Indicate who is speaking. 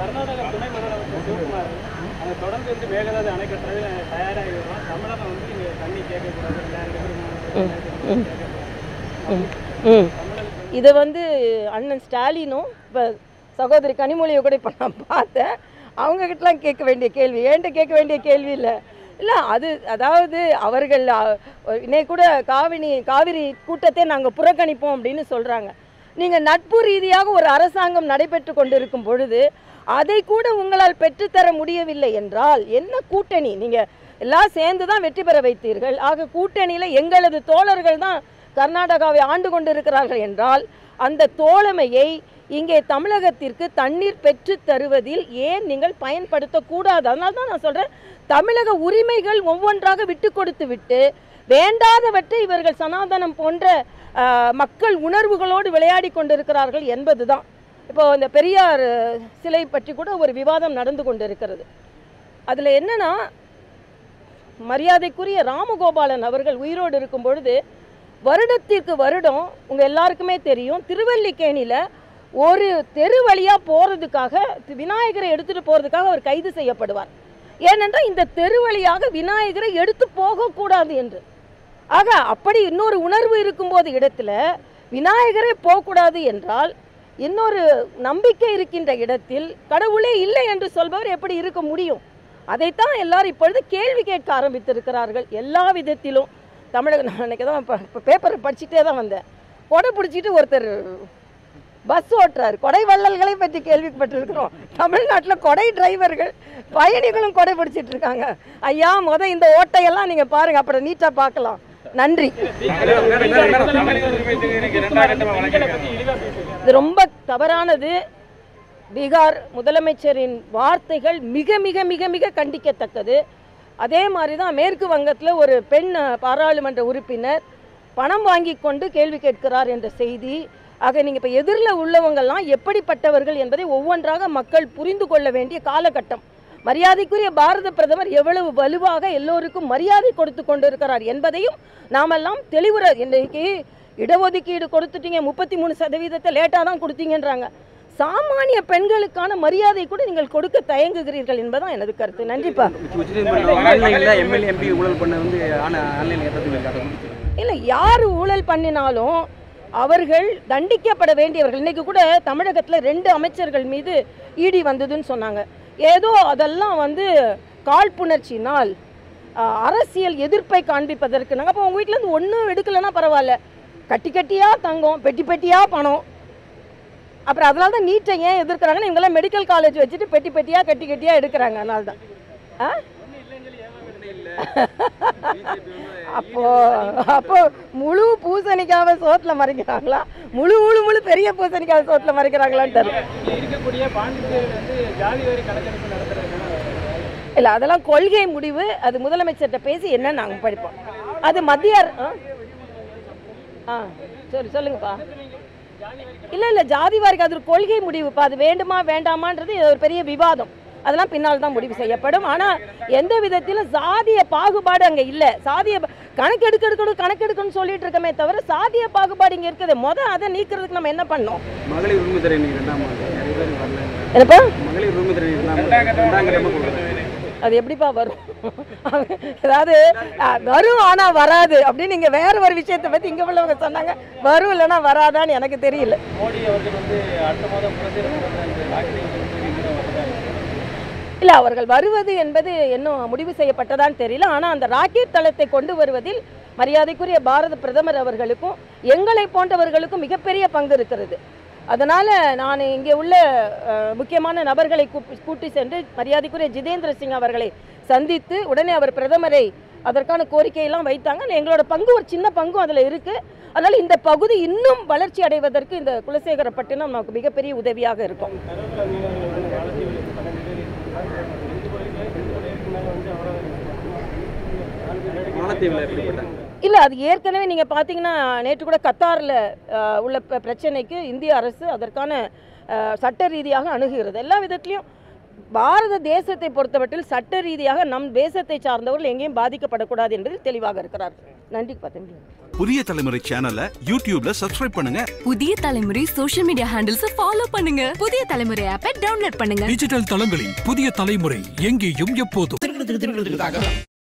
Speaker 1: கர்நாடக துணை முதலமைச்சர் சிவகுமார் அதை தொடர்ந்து வந்து மேகதாது அணை கட்டுறது தயாராகி வரும் தமிழகம் வந்து இங்க தண்ணி கேட்கக்கூடாது ரெண்டாயிரம்
Speaker 2: ம் இது வந்து அண்ணன் ஸ்டாலினும் இப்போ சகோதரி கனிமொழியை கூட இப்போ நான் பார்த்தேன் அவங்கக்கிட்டலாம் கேட்க வேண்டிய கேள்வி ஏன்ட்ட கேட்க வேண்டிய கேள்வி இல்லை இல்லை அது அதாவது அவர்கள் அ, இன்னைக்கு கூட காவிரி காவிரி கூட்டத்தை நாங்கள் புறக்கணிப்போம் அப்படின்னு சொல்கிறாங்க நீங்கள் நட்பு ரீதியாக ஒரு அரசாங்கம் நடைபெற்று கொண்டிருக்கும் பொழுது அதை கூட உங்களால் பெற்றுத்தர முடியவில்லை என்றால் என்ன கூட்டணி நீங்கள் எல்லாம் சேர்ந்து தான் வெற்றி பெற வைத்தீர்கள் ஆக கூட்டணியில் எங்களது தோழர்கள் தான் கர்நாடகாவை ஆண்டு கொண்டிருக்கிறார்கள் என்றால் அந்த தோழமையை இங்கே தமிழகத்திற்கு தண்ணீர் பெற்று தருவதில் ஏன் நீங்கள் பயன்படுத்தக்கூடாது அதனால தான் நான் சொல்கிறேன் தமிழக உரிமைகள் ஒவ்வொன்றாக விட்டு கொடுத்து விட்டு வேண்டாதவற்றை இவர்கள் சனாதனம் போன்ற ஆஹ், மக்கள் உணர்வுகளோடு விளையாடி கொண்டிருக்கிறார்கள் என்பதுதான் இப்போ இந்த பெரியார் அஹ், சிலை பற்றி கூட ஒரு விவாதம் நடந்து கொண்டிருக்கிறது அதில் என்னன்னா மரியாதைக்குரிய ராமகோபாலன் அவர்கள் உயிரோடு இருக்கும் பொழுது வருடத்திற்கு வருடம் உங்கள் எல்லாருக்குமே தெரியும் திருவல்லிக்கேணியில் ஒரு தெரு வழியாக போகிறதுக்காக விநாயகரை எடுத்துகிட்டு போகிறதுக்காக அவர் கைது செய்யப்படுவார் ஏனென்றால் இந்த தெரு வழியாக விநாயகரை எடுத்து போகக்கூடாது என்று ஆக அப்படி இன்னொரு உணர்வு இருக்கும்போது இடத்துல விநாயகரே போகக்கூடாது என்றால் இன்னொரு நம்பிக்கை இருக்கின்ற இடத்தில் கடவுளே இல்லை என்று சொல்பவர் எப்படி இருக்க முடியும் அதைத்தான் எல்லாரும் இப்பொழுது கேள்வி கேட்க ஆரம்பித்திருக்கிறார்கள் எல்லா விதத்திலும் தமிழக நான் அன்னைக்கு தான் இப்போ பேப்பரை படிச்சுட்டே தான் வந்தேன் கொடை பிடிச்சிட்டு ஒருத்தர் பஸ் ஓட்டுறாரு கொடை வள்ளல்களை பற்றி கேள்விப்பட்டிருக்கிறோம் தமிழ்நாட்டில் கொடை டிரைவர்கள் பயணிகளும் கொடை பிடிச்சிட்டு இருக்காங்க ஐயா முத இந்த ஓட்டையெல்லாம் நீங்கள் பாருங்க அப்புறம் நீட்டாக பார்க்கலாம் நன்றி இது ரொம்ப தவறானது பீகார் முதலமைச்சரின் வார்த்தைகள் மிக மிக மிக மிக கண்டிக்கத்தக்கது அதே மாதிரி தான் மேற்கு வங்கத்தில் ஒரு பெண் அஹ், பாராளுமன்ற உறுப்பினர் பணம் வாங்கி கொண்டு கேள்வி கேட்கிறார் என்ற செய்தி ஆக நீங்கள் இப்போ எதிரில் உள்ளவங்கெல்லாம் எப்படிப்பட்டவர்கள் என்பதை ஒவ்வொன்றாக மக்கள் புரிந்து கொள்ள வேண்டிய காலகட்டம் மரியாதைக்குரிய பாரத பிரதமர் எவ்வளவு வலுவாக எல்லோருக்கும் மரியாதை கொடுத்து கொண்டிருக்கிறார் என்பதையும் நாமெல்லாம் தெளிவுற இன்றைக்கு இடஒதுக்கீடு கொடுத்துட்டீங்க முப்பத்தி மூணு சதவீதத்தை லேட்டாக தான் கொடுத்தீங்கன்றாங்க சாமானிய பெண்களுக்கான மரியாதை கூட நீங்கள் கொடுக்க தயங்குகிறீர்கள் என்பதுதான் எனது கருத்து நன்றிப்பா
Speaker 3: உச்சநீதிமன்றம் ஆன்லைனில் எம்எல்ஏ எம்பி ஊழல் பண்ண வந்து ஆன்லைனில் ஏற்றது இருக்காங்க
Speaker 2: இல்லை யார் ஊழல் பண்ணினாலும் அவர்கள் தண்டிக்கப்பட வேண்டியவர்கள் இன்னைக்கு கூட தமிழகத்தில் ரெண்டு அமைச்சர்கள் மீது இடி வந்ததுன்னு சொன்னாங்க ஏதோ அதெல்லாம் வந்து காழ்ப்புணர்ச்சினால் ஆஹ், அரசியல் எதிர்ப்பை காண்பிப்பதற்கு நாங்கள் அப்போ உங்கள் வீட்டிலேருந்து ஒன்றும் எடுக்கலைன்னா பரவாயில்ல கட்டி கட்டியாக தங்கம் பெட்டி பெட்டியாக பணம் அப்புறம் அதனால தான் நீட்டை ஏன் எதிர்க்கிறாங்கன்னா இவங்கெல்லாம் மெடிக்கல் காலேஜ் வச்சுட்டு பெட்டி பெட்டியாக கட்டி கட்டியாக எடுக்கிறாங்க அதனால தான் ஆ அப்போ அப்போ முழு பூசணிக்காவை சோத்துல மறைக்கிறாங்களா முழு முழு முழு பெரிய பூசணிக்காவை சோத்துல மறைக்கிறாங்களான்னு தெரியல
Speaker 1: இங்க இருக்கக்கூடிய பாண்டிச்சேரியில் வந்து ஜாதி வாரி கணக்கெடுப்பு நடத்துறதுக்கான
Speaker 2: இல்ல அதெல்லாம் கொள்கை முடிவு அது முதலமைச்சர்கிட்ட பேசி என்ன நாங்க படிப்போம் அது மத்திய அர- ஆ? ஆ சரி சொல்லுங்கப்பா இல்ல இல்ல ஜாதி வாரிக்கு அது ஒரு கொள்கை முடிவுப்பா அது வேண்டுமா வேண்டாமான்றது இது ஒரு பெரிய விவாதம் அதெல்லாம் பின்னால் தான் முடிவு செய்யப்படும் ஆனா எந்த விதத்திலும் சாதிய பாகுபாடு அங்க இல்ல சாதிய ப- கணக்கு எடுக்க எடுக்கணும் கணக்கு எடுக்கணும்னு சொல்லிட்டு இருக்கமே தவிர சாதிய பாகுபாடு இங்க இருக்குது முத அதை நீக்கிறதுக்கு நம்ம என்ன பண்ணோம்
Speaker 3: மகளிர் உரிமை தர இன்னைக்கு ரெண்டாம் ஆண்டு நிறைய பேர் வரல
Speaker 2: என்னப்பா
Speaker 3: மகளிர் உரிமை தர ரெண்டாம் ரெண்டாம் கட்டமாக கொடுக்குறாங்க
Speaker 2: அது எப்படிப்பா வரும் அதாவது அஹ், வரும் ஆனா வராது அப்படின்னு நீங்க வேற ஒரு விஷயத்தை பத்தி இங்க உள்ளவங்க சொன்னாங்க வரும் இல்லைன்னா வராதான்னு எனக்கு தெரியல
Speaker 1: மோடி அவர்கள் வந்து அடுத்த மாதம் பிரதேசம் அந்த லாக்டவுன்
Speaker 2: இல்ல அவர்கள் வருவது என்பது இன்னும் முடிவு செய்யப்பட்டதான்னு தெரியல ஆனா அந்த ராக்கெட் தளத்தை கொண்டு வருவதில் மரியாதைக்குரிய பாரத பிரதமர் அவர்களுக்கும் எங்களை போன்றவர்களுக்கும் மிகப்பெரிய பங்கு இருக்கிறது அதனால நான் இங்கே உள்ள அஹ், முக்கியமான நபர்களை கூப்பி- கூட்டி சென்று மரியாதைக்குரிய ஜிதேந்திர சிங் அவர்களை சந்தித்து உடனே அவர் பிரதமரை அதற்கான கோரிக்கையெல்லாம் வைத்தாங்க ஆனா எங்களோட பங்கு ஒரு சின்ன பங்கும் அதில் இருக்கு அதனால இந்த பகுதி இன்னும் வளர்ச்சி அடைவதற்கு இந்த குலசேகரப்பட்டினம் நமக்கு மிகப்பெரிய உதவியாக இருக்கும்
Speaker 3: மாலத்தீவில் எப்படிப்பட்டாங்க
Speaker 2: இல்லை அது ஏற்கனவே நீங்கள் பார்த்தீங்கன்னா நேற்று கூட கத்தாரில் உள்ள ப- பிரச்சனைக்கு இந்திய அரசு அதற்கான அஹ், சட்ட ரீதியாக அணுகுகிறது எல்லா விதத்திலையும் பாரத தேசத்தை பொறுத்தவரையில் சட்ட ரீதியாக நம் தேசத்தை சார்ந்தவர்கள் எங்கேயும் பாதிக்கப்படக்கூடாது என்பதில் தெளிவாக இருக்கிறார்கள் நன்றிப்பா தம்பி
Speaker 4: புதிய தலைமுறை சேனலை யூடியூப்ல சப்ஸ்கிரைப் பண்ணுங்க
Speaker 5: புதிய தலைமுறை சோஷியல் மீடியா ஹேண்டில்ஸ் ஃபாலோ பண்ணுங்க புதிய தலைமுறை ஆப்பை டவுன்லோட் பண்ணுங்க
Speaker 6: டிஜிட்டல் தளங்களில் புதிய தலைமுறை எங்கேயும் எப்போதும்